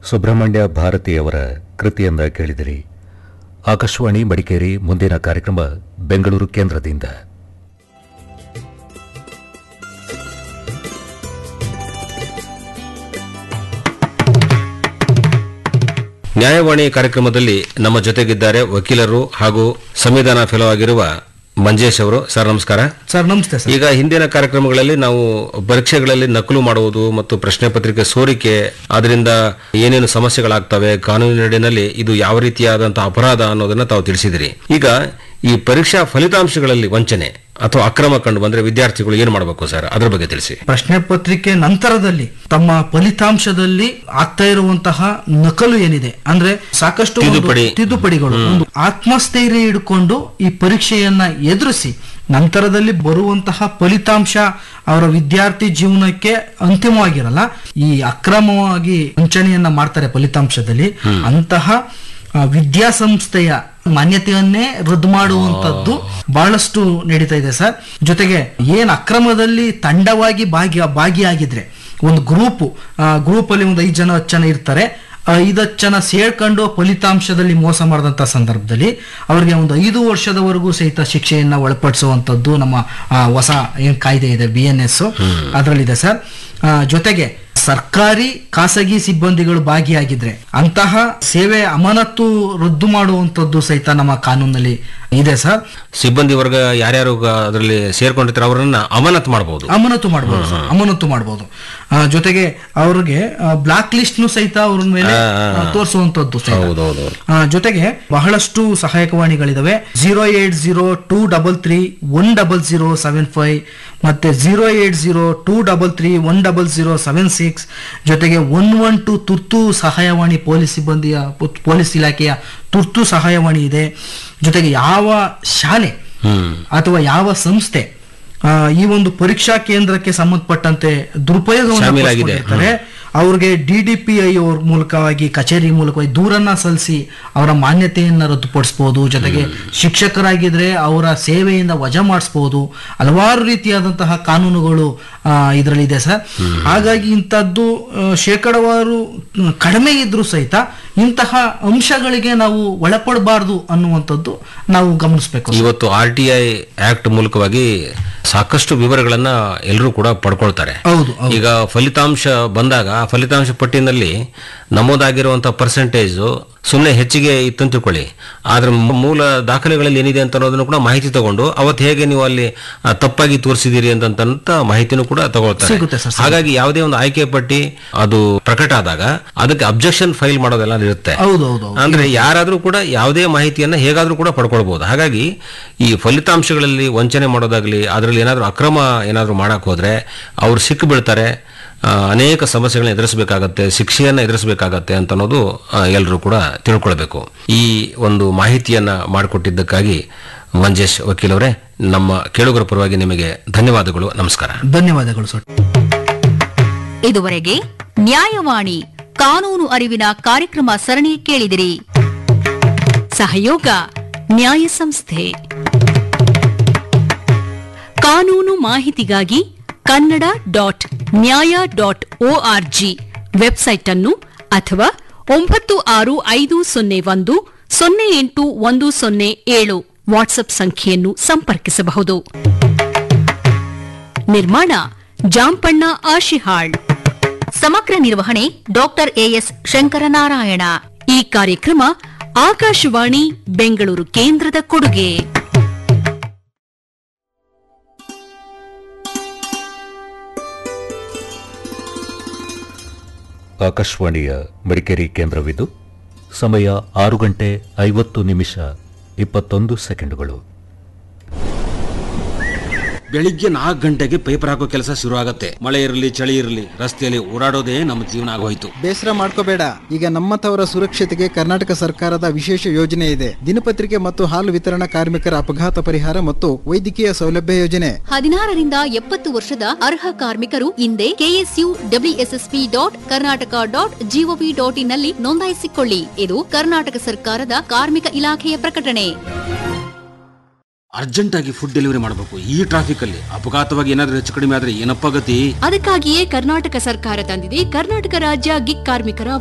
ಸುಬ್ರಹ್ಮಣ್ಯ ಭಾರತಿಯವರ ಕೃತಿಯನ್ನ ಕೇಳಿದಿರಿ ಆಕಾಶವಾಣಿ ಮಡಿಕೇರಿ ಮುಂದಿನ ಕಾರ್ಯಕ್ರಮ ಬೆಂಗಳೂರು ಕೇಂದ್ರದಿಂದ ನ್ಯಾಯವಾಣಿ ಕಾರ್ಯಕ್ರಮದಲ್ಲಿ ನಮ್ಮ ಜೊತೆಗಿದ್ದಾರೆ ವಕೀಲರು ಹಾಗೂ ಸಂವಿಧಾನ ಫೆಲೋ ಆಗಿರುವ ಮಂಜೇಶ್ ಅವರು ಸರ್ ನಮಸ್ಕಾರ ಸರ್ ನಮಸ್ತೆ ಸರ್ ಈಗ ಹಿಂದಿನ ಕಾರ್ಯಕ್ರಮಗಳಲ್ಲಿ ನಾವು ಪರೀಕ್ಷೆಗಳಲ್ಲಿ ನಕಲು ಮಾಡುವುದು ಮತ್ತು ಪ್ರಶ್ನೆ ಪತ್ರಿಕೆ ಸೋರಿಕೆ ಅದರಿಂದ ಏನೇನು ಸಮಸ್ಯೆಗಳಾಗ್ತವೆ ಕಾನೂನಿನಡಿನಲ್ಲಿ ಇದು ಯಾವ ರೀತಿಯಾದಂತಹ ಅಪರಾಧ ಅನ್ನೋದನ್ನ ತಾವು ತಿಳಿಸಿದಿರಿ ಈಗ ಈ ಪರೀಕ್ಷಾ ಫಲಿತಾಂಶಗಳಲ್ಲಿ ವಂಚನೆ ಅಥವಾ ಅಕ್ರಮ ಕಂಡು ಬಂದ್ರೆ ವಿದ್ಯಾರ್ಥಿಗಳು ಏನು ಮಾಡಬೇಕು ಸರ್ ಅದ್ರ ಬಗ್ಗೆ ತಿಳಿಸಿ ಪ್ರಶ್ನೆ ಪತ್ರಿಕೆ ನಂತರದಲ್ಲಿ ತಮ್ಮ ಫಲಿತಾಂಶದಲ್ಲಿ ಆಗ್ತಾ ಇರುವಂತಹ ನಕಲು ಏನಿದೆ ಅಂದ್ರೆ ಸಾಕಷ್ಟು ಒಂದು ತಿದ್ದುಪಡಿ. ತಿದ್ದುಪಡಿಗಳು ಒಂದು ಆತ್ಮಸ್ಥೈರ್ಯ ಇಟ್ಕೊಂಡು ಈ ಪರೀಕ್ಷೆಯನ್ನ ಎದುರಿಸಿ ನಂತರದಲ್ಲಿ ಬರುವಂತಹ ಫಲಿತಾಂಶ ಅವರ ವಿದ್ಯಾರ್ಥಿ ಜೀವನಕ್ಕೆ ಅಂತಿಮವಾಗಿರಲ್ಲ ಈ ಅಕ್ರಮವಾಗಿ ವಂಚನೆಯನ್ನ ಮಾಡ್ತಾರೆ ಫಲಿತಾಂಶದಲ್ಲಿ ಅಂತಹ ಆ, ವಿದ್ಯಾಸಂಸ್ಥೆಯ ಮಾನ್ಯತೆಯನ್ನೇ ರದ್ದು ಮಾಡುವಂತದ್ದು ಬಹಳಷ್ಟು ನಡೀತಾ ಇದೆ ಸರ್ ಜೊತೆಗೆ ಏನ್ ಅಕ್ರಮದಲ್ಲಿ ತಂಡವಾಗಿ ಭಾಗಿ ಭಾಗಿಯಾಗಿದ್ರೆ ಒಂದು ಗ್ರೂಪ್ ಗ್ರೂಪ್ ಅಲ್ಲಿ ಒಂದು ಐದು ಜನ ಹತ್ತು ಜನ ಇರ್ತಾರೆ ಐದತ್ತು ಜನ ಸೇರ್ಕೊಂಡು ಫಲಿತಾಂಶದಲ್ಲಿ ಮೋಸ ಮಾಡಿದಂತ ಸಂದರ್ಭದಲ್ಲಿ ಅವರಿಗೆ ಒಂದು ಐದು ವರ್ಷದವರೆಗೂ ಸಹಿತ ಶಿಕ್ಷೆಯನ್ನ ಒಳಪಡಿಸುವಂತದ್ದು ನಮ್ಮ ಆ, ಹೊಸ ಏನ್ ಕಾಯ್ದೆ ಇದೆ ಬಿ ಎನ್ ಎಸ್ ಅದರಲ್ಲಿದೆ ಸರ್ ಆ, ಜೊತೆಗೆ ಸರ್ಕಾರಿ ಖಾಸಗಿ ಸಿಬ್ಬಂದಿಗಳು ಭಾಗಿಯಾಗಿದ್ರೆ ಅಂತಹ ಸೇವೆ ಅಮಾನತು ರದ್ದು ಮಾಡುವಂತದ್ದು ಸಹಿತ ನಮ್ಮ ಕಾನೂನಲ್ಲಿ ಇದೆ ಸರ್ ಸಿಬ್ಬಂದಿ ವರ್ಗ ಯಾರ್ಯಾರು ಅದರಲ್ಲಿ ಸೇರ್ಕೊಂಡಿರ್ತಾರೆ ಅವರನ್ನ ಅಮಾನತ್ ಮಾಡಬಹುದು ಅಮಾನತು ಮಾಡಬಹುದು ಸರ್ ಅಮಾನತು ಮಾಡಬಹುದು ಜೊತೆಗೆ ಅವ್ರಿಗೆ ಬ್ಲಾಕ್ ಲಿಸ್ಟ್ ನು ಸಹಿತ ಅವ್ರ ಮೇಲೆ ಆ, ತೋರಿಸುವಂತದ್ದು ಸಹಿತ. ಹೌದೌದು ಆ, ಜೊತೆಗೆ ಬಹಳಷ್ಟು ಸಹಾಯಕವಾಣಿಗಳಿದಾವೆ zero eight zero two double three one double zero seven five ಮತ್ತೆ zero eight zero two double three one double zero seven six ಜೊತೆಗೆ ಒನ್ ಒನ್ ಟು ತುರ್ತು ಸಹಾಯವಾಣಿ ಪೊಲೀಸ್ ಸಿಬ್ಬಂದಿಯ ಪೊ- ಪೊಲೀಸ್ ಇಲಾಖೆಯ ತುರ್ತು ಸಹಾಯವಾಣಿ ಇದೆ ಜೊತೆಗೆ ಯಾವ ಶಾಲೆ ಹ್ಮ್ ಅಥವಾ ಯಾವ ಸಂಸ್ಥೆ ಆ, ಈ ಒಂದು ಪರೀಕ್ಷಾ ಕೇಂದ್ರಕ್ಕೆ ಸಂಬಂಧಪಟ್ಟಂತೆ ದುರುಪಯೋಗವನ್ನು ಶಾಮೀಲಾಗಿದೆ. ಪಡಿಸ್ಕೊಂಡಿರ್ತಾರೆ ಅವ್ರಿಗೆ ಡಿ ಡಿ ಪಿ ಐ ಅವ್ರ ಮೂಲಕವಾಗಿ ಕಚೇರಿ ಮೂಲಕವಾಗಿ ದೂರನ್ನ ಸಲ್ಲಿಸಿ ಅವರ ಮಾನ್ಯತೆಯನ್ನ ರದ್ದುಪಡಿಸಬಹುದು ಜೊತೆಗೆ ಶಿಕ್ಷಕರಾಗಿದ್ರೆ ಅವರ ಸೇವೆಯಿಂದ ವಜಾ ಮಾಡಿಸ್ಬೋದು ಹಲವಾರು ರೀತಿಯಾದಂತಹ ಕಾನೂನುಗಳು ಇದರಲ್ಲಿ ಇದೆ ಸರ್ ಹಾಗಾಗಿ ಇಂಥದ್ದು ಆ, ಶೇಕಡವಾರು ಮ್, ಕಡಿಮೆ ಇದ್ರೂ ಸಹಿತ ಇಂತಹ ಅಂಶಗಳಿಗೆ ನಾವು ಒಳಪಡಬಾರ್ದು ಅನ್ನುವಂಥದ್ದು ನಾವು ಗಮನಿಸಬೇಕು ಇವತ್ತು ಆರ್ ಟಿ ಐ ಆಕ್ಟ್ ಮೂಲಕವಾಗಿ ಸಾಕಷ್ಟು ವಿವರಗಳನ್ನ ಎಲ್ಲರೂ ಕೂಡ ಪಡ್ಕೊಳ್ತಾರೆ ಹೌದು ಹೌದು. ಈಗ ಫಲಿತಾಂಶ ಬಂದಾಗ ಆ ಫಲಿತಾಂಶ ಪಟ್ಟಿನಲ್ಲಿ ನಮೂದಾಗಿರುವಂತಹ ಪರ್ಸೆಂಟೇಜ್ ಸುಮ್ಮನೆ ಹೆಚ್ಚಿಗೆ ಇತ್ತು ಅಂತ ತಿಳ್ಕೊಳ್ಳಿ ಆದ್ರೆ ಮೂ- ಮೂಲ ದಾಖಲೆಗಳಲ್ಲಿ ಏನಿದೆ ಅಂತ ಅನ್ನೋದನ್ನು ಕೂಡ ಮಾಹಿತಿ ತಗೊಂಡು ಅವತ್ತು ಹೇಗೆ ನೀವು ಅಲ್ಲಿ ಆ, ತಪ್ಪಾಗಿ ತೋರಿಸಿದಿರಿ ಅಂತಂತ ಮಾಹಿತಿನೂ ಕೂಡ ತಗೊಳ್ತಾರೆ ಸಿಗುತ್ತೆ ಸರ್, ಸಿಗುತ್ತೆ. ಹಾಗಾಗಿ ಯಾವುದೇ ಒಂದು ಆಯ್ಕೆ ಪಟ್ಟಿ ಅದು ಪ್ರಕಟ ಆದಾಗ ಅದಕ್ಕೆ ಅಬ್ಜೆಕ್ಷನ್ ಫೈಲ್ ಮಾಡೋದೆಲ್ಲ ಇರುತ್ತೆ ಹೌದು ಹೌದು ಹೌದು. ಅಂದ್ರೆ ಯಾರಾದ್ರೂ ಕೂಡ ಯಾವುದೇ ಮಾಹಿತಿಯನ್ನ ಹೇಗಾದ್ರೂ ಕೂಡ ಪಡ್ಕೊಳ್ಬಹುದು ಹಾಗಾಗಿ ಈ ಫಲಿತಾಂಶಗಳಲ್ಲಿ ವಂಚನೆ ಮಾಡೋದಾಗ್ಲಿ ಅದರಲ್ಲಿ ಏನಾದ್ರೂ ಅಕ್ರಮ ಏನಾದ್ರೂ ಮಾಡಕ್ ಹೋದ್ರೆ ಅವ್ರು ಸಿಕ್ಕು ಬೀಳ್ತಾರೆ ಆ, ಅನೇಕ ಸಮಸ್ಯೆಗಳನ್ನ ಎದುರಿಸಬೇಕಾಗತ್ತೆ ಶಿಕ್ಷೆಯನ್ನ ಎದುರಿಸಬೇಕಾಗತ್ತೆ ಅಂತ ಅನ್ನೋದು ಎಲ್ಲರೂ ಕೂಡ ತಿಳ್ಕೊಳ್ಬೇಕು ಈ ಒಂದು ಮಾಹಿತಿಯನ್ನ ಮಾಡಿಕೊಟ್ಟಿದ್ದಕ್ಕಾಗಿ ಮಂಜೇಶ್ ವಕೀಲವರೇ ನಮ್ಮ ಕೇಳುಗರ ಪರವಾಗಿ ನಿಮಗೆ ಧನ್ಯವಾದಗಳು ನಮಸ್ಕಾರ ಧನ್ಯವಾದಗಳು ಸರ್ ಇದುವರೆಗೆ ನ್ಯಾಯವಾಣಿ ಕಾನೂನು ಅರಿವಿನ ಕಾರ್ಯಕ್ರಮ ಸರಣಿ ಕೇಳಿದಿರಿ ಸಹಯೋಗ ನ್ಯಾಯ ಸಂಸ್ಥೆ ಕಾನೂನು ಮಾಹಿತಿಗಾಗಿ Kannada dot Nyaya dot ORG website ಅನ್ನು ಅಥವಾ ಒಂಬತ್ತು ಆರು ಐದು ಸೊನ್ನೆ ಒಂದು ಸೊನ್ನೆ ಎಂಟು ಒಂದು ಸೊನ್ನೆ ಏಳು ವಾಟ್ಸ್ಆಪ್ ಸಂಖ್ಯೆಯನ್ನು ಸಂಪರ್ಕಿಸಬಹುದು ನಿರ್ಮಾಣ ಜಾಂಪಣ್ಣ ಆಶಿಹಾಳ್ ಸಮಗ್ರ ನಿರ್ವಹಣೆ ಡಾಕ್ಟರ್ ಎಎಸ್ ಶಂಕರನಾರಾಯಣ ಈ ಕಾರ್ಯಕ್ರಮ ಆಕಾಶವಾಣಿ ಬೆಂಗಳೂರು ಕೇಂದ್ರದ ಕೊಡುಗೆ ಆಕಾಶವಾಣಿಯ ಮಡಿಕೇರಿ ಕೇಂದ್ರವಿದು ಸಮಯ ಆರು ಗಂಟೆ ಐವತ್ತು ನಿಮಿಷ ಇಪ್ಪತ್ತೊಂದು ಸೆಕೆಂಡುಗಳು ಬೆಳಿಗ್ಗೆ ನಾಲ್ಕು ಗಂಟೆಗೆ ಪೇಪರ್ ಹಾಕೋ ಕೆಲಸ ಶುರು ಆಗತ್ತೆ ಮಳೆ ಇರಲಿ ಚಳಿ ಇರಲಿ ರಸ್ತೆಯಲ್ಲಿ ಓಡಾಡೋದೇ ನಮ್ಮ ಜೀವನ ಆಗೋಯ್ತು ಬೇಸರ ಮಾಡ್ಕೋಬೇಡ ಈಗ ನಮ್ಮಂಥವರ ಸುರಕ್ಷತೆಗೆ ಕರ್ನಾಟಕ ಸರ್ಕಾರದ ವಿಶೇಷ ಯೋಜನೆ ಇದೆ ದಿನಪತ್ರಿಕೆ ಮತ್ತು ಹಾಲು ವಿತರಣಾ ಕಾರ್ಮಿಕರ ಅಪಘಾತ ಪರಿಹಾರ ಮತ್ತು ವೈದ್ಯಕೀಯ ಸೌಲಭ್ಯ ಯೋಜನೆ ಹದಿನಾರರಿಂದ ಎಪ್ಪತ್ತು ವರ್ಷದ ಅರ್ಹ ಕಾರ್ಮಿಕರು ಇಂದೇ KSU WSSP dot Karnataka dot GOV dot ಇನ್ನಲ್ಲಿ ನೋಂದಾಯಿಸಿಕೊಳ್ಳಿ ಇದು ಕರ್ನಾಟಕ ಸರ್ಕಾರದ ಕಾರ್ಮಿಕ ಇಲಾಖೆಯ ಪ್ರಕಟಣೆ ಅರ್ಜೆಂಟ್ ಆಗಿ ಫುಡ್ ಡೆಲಿವರಿ ಮಾಡಬೇಕು ಈ ಟ್ರಾಫಿಕ್ ಅಲ್ಲಿ ಅಪಘಾತವಾಗಿ ಏನಾದ್ರೂ ಹೆಚ್ಚು ಕಡಿಮೆ ಆದ್ರೆ ಏನಪ್ಪ ಗತಿ ಅದಕ್ಕಾಗಿಯೇ ಕರ್ನಾಟಕ ಸರ್ಕಾರ ತಂದಿದೆ ಕರ್ನಾಟಕ ರಾಜ್ಯ ಗಿಗ್ ಕಾರ್ಮಿಕರ